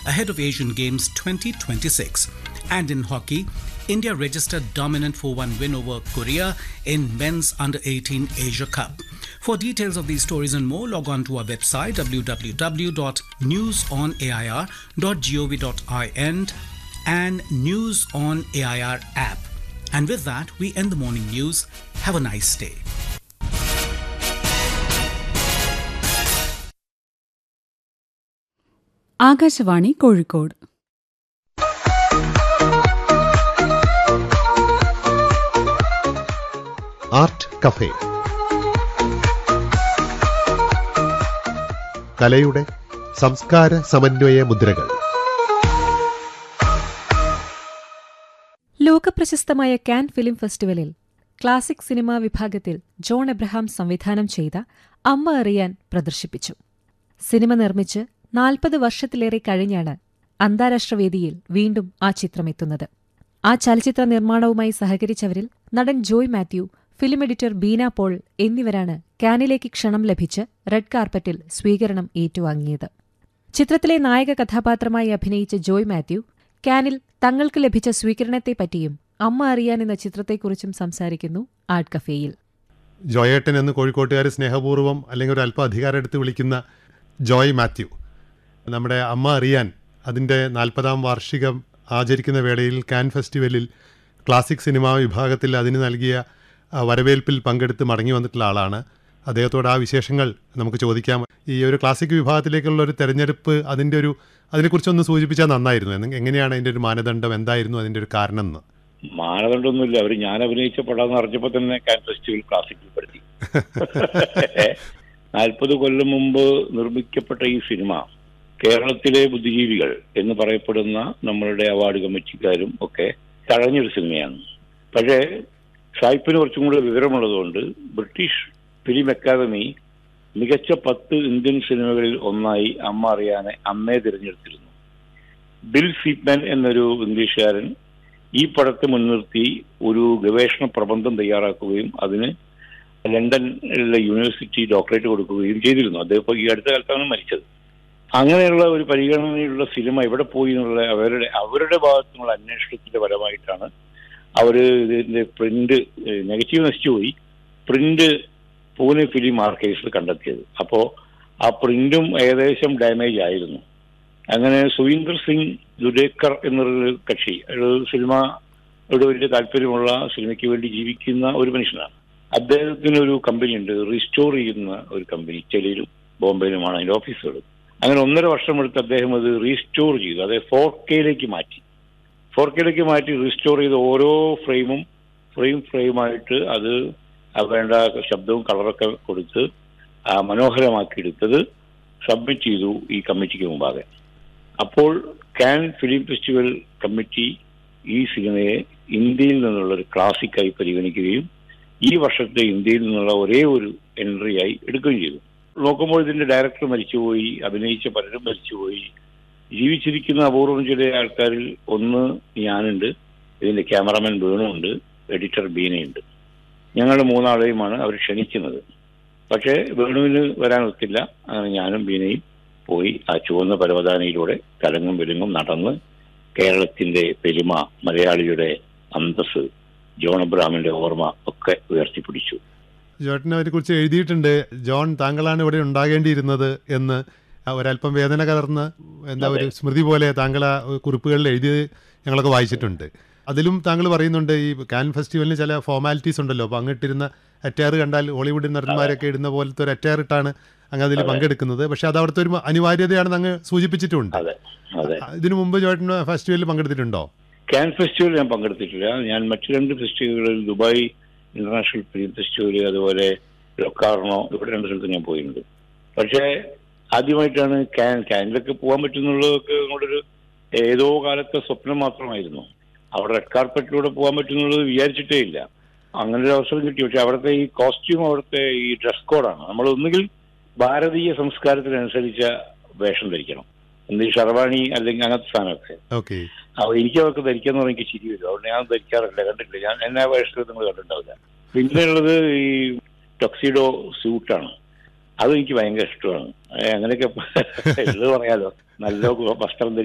ahead of Asian Games 2026. And in hockey, India registered dominant 4 1 win over Korea in men's under 18 Asia Cup. For details of these stories and more, log on to our website www.newsonair.gov.in and News on AIR app. And with that, we end the morning news. Have a nice day. Akashvani Kozhikode art cafe കലയുടെ സംസ്കാര സമന്വയ മുദ്രകൾ ലോകപ്രശസ്തമായ Cannes film ഫെസ്റ്റിവലിൽ classic cinema വിഭാഗത്തിൽ John Abraham സംവിധാനം ചെയ്ത അമ്മ അറിയാൻ പ്രദർശിപ്പിച്ചു സിനിമ നിർമ്മിച്ച് നാൽപ്പത് വർഷത്തിലേറെ കഴിഞ്ഞാണ് അന്താരാഷ്ട്ര വേദിയിൽ വീണ്ടും ആ ചിത്രമെത്തുന്നത് ആ ചലച്ചിത്ര നിർമ്മാണവുമായി സഹകരിച്ചവരിൽ നടൻ ജോയ് മാത്യു ഫിലിം എഡിറ്റർ ബീന പോൾ എന്നിവരാണ് കാനിലേക്ക് ക്ഷണം ലഭിച്ച് റെഡ് കാർപ്പറ്റിൽ സ്വീകരണം ഏറ്റുവാങ്ങിയത് ചിത്രത്തിലെ നായക കഥാപാത്രമായി അഭിനയിച്ച ജോയ് മാത്യു കാനിൽ തങ്ങൾക്ക് ലഭിച്ച സ്വീകരണത്തെപ്പറ്റിയും അമ്മ അറിയാൻ എന്ന ചിത്രത്തെക്കുറിച്ചും സംസാരിക്കുന്നു ആർട്ട് കഫേയിൽ ജോയേട്ടൻ എന്ന് കോഴിക്കോട്ടുകാർ സ്നേഹപൂർവ്വം അല്ലെങ്കിൽ ഒരു അല്പം അധികാരം എടുത്ത് വിളിക്കുന്ന ജോയ് മാത്യു നമ്മുടെ അമ്മ അറിയാൻ അതിൻ്റെ നാൽപ്പതാം വാർഷികം ആചരിക്കുന്ന വേളയിൽ കാൻ ഫെസ്റ്റിവലിൽ ക്ലാസിക് സിനിമാ വിഭാഗത്തിൽ അതിന് നൽകിയ ആ, വരവേൽപ്പിൽ പങ്കെടുത്ത് മടങ്ങി വന്നിട്ടുള്ള ആളാണ് അദ്ദേഹത്തോട് ആ വിശേഷങ്ങൾ നമുക്ക് ചോദിക്കാം ഈ ഒരു ക്ലാസിക് വിഭാഗത്തിലേക്കുള്ള ഒരു തെരഞ്ഞെടുപ്പ് അതിൻ്റെ ഒരു അതിനെക്കുറിച്ചൊന്ന് സൂചിപ്പിച്ചാൽ നന്നായിരുന്നു എന്ന് എങ്ങനെയാണ് അതിൻ്റെ ഒരു മാനദണ്ഡം എന്തായിരുന്നു അതിൻ്റെ ഒരു കാരണം എന്ന് മാനദണ്ഡമൊന്നുമില്ല അവർ ഞാൻ അഭിനയിച്ച പടം അറിഞ്ഞപ്പോ തന്നെ കാൻ ഫെസ്റ്റിവൽ ക്ലാസിക്കിൽ പെടുത്തി നാൽപ്പത് കൊല്ലം മുമ്പ് നിർമ്മിക്കപ്പെട്ട ഈ സിനിമ കേരളത്തിലെ ബുദ്ധിജീവികൾ എന്ന് പറയപ്പെടുന്ന നമ്മളുടെ അവാർഡ് കമ്മിറ്റിക്കാരും ഒക്കെ തഴഞ്ഞൊരു സിനിമയാണ് പക്ഷേ സായിപ്പിന് കുറച്ചും കൂടെ വിവരമുള്ളതുകൊണ്ട് ബ്രിട്ടീഷ് ഫിലിം അക്കാദമി മികച്ച പത്ത് ഇന്ത്യൻ സിനിമകളിൽ ഒന്നായി അമ്മ അറിയാനെ അമ്മയെ തിരഞ്ഞെടുത്തിരുന്നു ബിൽ സീപ്മാൻ എന്നൊരു ഇംഗ്ലീഷുകാരൻ ഈ പടത്തെ മുൻനിർത്തി ഒരു ഗവേഷണ പ്രബന്ധം തയ്യാറാക്കുകയും അതിന് ലണ്ടനിലെ യൂണിവേഴ്സിറ്റി ഡോക്ടറേറ്റ് കൊടുക്കുകയും ചെയ്തിരുന്നു അദ്ദേഹം ഇപ്പോൾ ഈ അടുത്ത കാലത്താണ് മരിച്ചത് അങ്ങനെയുള്ള ഒരു പരിഗണനയുള്ള സിനിമ എവിടെ പോയി എന്നുള്ള അവരുടെ അവരുടെ ഭാഗത്തുനിന്നുള്ള അന്വേഷണത്തിന്റെ ഫലമായിട്ടാണ് അവർ ഇതിന്റെ പ്രിന്റ് നെഗറ്റീവ് നശിച്ചുപോയി പ്രിന്റ് പൂനെ ഫിലിം ആർക്കൈവ്സിൽ കണ്ടെത്തിയത് അപ്പോൾ ആ പ്രിന്റും ഏകദേശം ഡാമേജ് ആയിരുന്നു അങ്ങനെ സുവീന്ദർ സിംഗ് ദുഡേക്കർ എന്നൊരു കക്ഷി ഒരു സിനിമയോട് വലിയ താല്പര്യമുള്ള സിനിമയ്ക്ക് വേണ്ടി ജീവിക്കുന്ന ഒരു മനുഷ്യനാണ് അദ്ദേഹത്തിന് ഒരു കമ്പനി ഉണ്ട് റീസ്റ്റോർ ചെയ്യുന്ന ഒരു കമ്പനി ചെലിയിലും ബോംബെയിലുമാണ് അതിന്റെ ഓഫീസുകൾ അങ്ങനെ ഒന്നര വർഷം എടുത്ത് അദ്ദേഹം അത് റീസ്റ്റോർ ചെയ്തു അതായത് ഫോർ കെയിലേക്ക് മാറ്റി ഫോർ കെയിലേക്ക് മാറ്റി റീസ്റ്റോർ ചെയ്ത ഓരോ ഫ്രെയിമും ഫ്രെയിം ഫ്രെയിമായിട്ട് അത് ആ വേണ്ട ശബ്ദവും കളറൊക്കെ കൊടുത്ത് ആ മനോഹരമാക്കി എടുത്തത് സബ്മിറ്റ് ചെയ്തു ഈ കമ്മിറ്റിക്ക് മുമ്പാകെ അപ്പോൾ കാൻ ഫിലിം ഫെസ്റ്റിവൽ കമ്മിറ്റി ഈ സിനിമയെ ഇന്ത്യയിൽ നിന്നുള്ള ഒരു ക്ലാസിക്കായി പരിഗണിക്കുകയും ഈ വർഷത്തെ ഇന്ത്യയിൽ നിന്നുള്ള ഒരേ ഒരു എൻട്രിയായി എടുക്കുകയും ചെയ്തു നോക്കുമ്പോൾ ഇതിന്റെ ഡയറക്ടർ മരിച്ചുപോയി അഭിനയിച്ച പലരും മരിച്ചുപോയി ജീവിച്ചിരിക്കുന്ന അപൂർവം ചില ആൾക്കാരിൽ ഒന്ന് ഞാനുണ്ട് ഇതിന്റെ ക്യാമറാമാൻ വേണുണ്ട് എഡിറ്റർ ബീനയുണ്ട് ഞങ്ങൾ മൂന്നാളെയുമാണ് അവർ ക്ഷണിക്കുന്നത് പക്ഷേ വേണുവിന് വരാൻ ഒത്തില്ല അങ്ങനെ ഞാനും ബീനയും പോയി ആ ചുവന്ന പരവതാനിയിലൂടെ തലങ്ങും വിലങ്ങും നടന്ന് കേരളത്തിന്റെ പെരുമ മലയാളിയുടെ അന്തസ് ജോൺ അബ്രാമിന്റെ ഓർമ്മ ഒക്കെ ഉയർത്തിപ്പിടിച്ചു ജോട്ടൻ അവരെ കുറിച്ച് എഴുതിയിട്ടുണ്ട് ജോൺ താങ്കളാണ് ഇവിടെ ഉണ്ടാകേണ്ടിയിരുന്നത് എന്ന് ആ ഒരല്പം വേദന കലർന്ന് എന്താ ഒരു സ്മൃതി പോലെ താങ്കൾ ആ കുറിപ്പുകളിൽ എഴുതിയത് ഞങ്ങളൊക്കെ വായിച്ചിട്ടുണ്ട് അതിലും താങ്കൾ പറയുന്നുണ്ട് ഈ കാൻ ഫെസ്റ്റിവലിന് ചില ഫോർമാലിറ്റീസ് ഉണ്ടല്ലോ അപ്പോൾ അങ്ങിട്ടിരുന്ന അറ്റയർ കണ്ടാൽ ഹോളിവുഡ് നടന്മാരൊക്കെ ഇടുന്ന പോലത്തെ ഒരു അറ്റയർ ഇട്ടാണ് അങ്ങ് അതിൽ പങ്കെടുക്കുന്നത് പക്ഷെ അത് അവിടുത്തെ ഒരു അനിവാര്യതയാണെന്ന് അങ്ങ് സൂചിപ്പിച്ചിട്ടുണ്ട് അതെ അതെ ഇതിനു മുമ്പ് ജോട്ടൻ ഫെസ്റ്റിവലിൽ പങ്കെടുത്തിട്ടുണ്ടോ കാൻ ഫെസ്റ്റിവൽ ഞാൻ പങ്കെടുത്തിട്ടില്ല ഞാൻ മറ്റു രണ്ട് ഫെസ്റ്റിവലുകളിൽ ദുബായ് ഇന്റർനാഷണൽ ഫിലിം ഫെസ്റ്റിവൽ അതുപോലെ ലൊക്കാർണോ ഇവിടെ രണ്ട് സ്ഥലത്ത് ഞാൻ പോയിട്ടുണ്ട് പക്ഷേ ആദ്യമായിട്ടാണ് കാൻ കാനിലൊക്കെ പോകാൻ പറ്റുന്നുള്ളതൊക്കെ നമ്മളൊരു ഏതോ കാലത്തെ സ്വപ്നം മാത്രമായിരുന്നു അവിടെ റെഡ് കാർപ്പറ്റിലൂടെ പോകാൻ പറ്റുന്നുള്ളത് വിചാരിച്ചിട്ടേ ഇല്ല അങ്ങനെ ഒരു അവസരം കിട്ടി പക്ഷെ അവിടുത്തെ ഈ കോസ്റ്റ്യൂം അവിടുത്തെ ഈ ഡ്രസ് കോഡാണ് നമ്മൾ ഒന്നുകിൽ ഭാരതീയ സംസ്കാരത്തിനനുസരിച്ച വേഷം ധരിക്കണം എന്ത് ഈ ഷർവാണി അല്ലെങ്കിൽ അങ്ങനത്തെ സാധനമൊക്കെ ഓക്കെ അപ്പൊ എനിക്ക് അതൊക്കെ ധരിക്കാന്ന് പറഞ്ഞാൽ എനിക്ക് ചിരി വരും അതുകൊണ്ട് ഞാൻ ധരിക്കാറില്ല കണ്ടിട്ടില്ല ഞാൻ എന്നെ ആ വേഷത്തിൽ നിങ്ങൾ കണ്ടിട്ടുണ്ടാവില്ല പിന്നെ ഉള്ളത് ഈ ടൊക്സിഡോ സ്യൂട്ടാണ് അത് എനിക്ക് ഭയങ്കര ഇഷ്ടമാണ് ഏ, അങ്ങനെയൊക്കെ ഉള്ളത് പറയാലോ നല്ല വസ്ത്രം ധരിക്കുക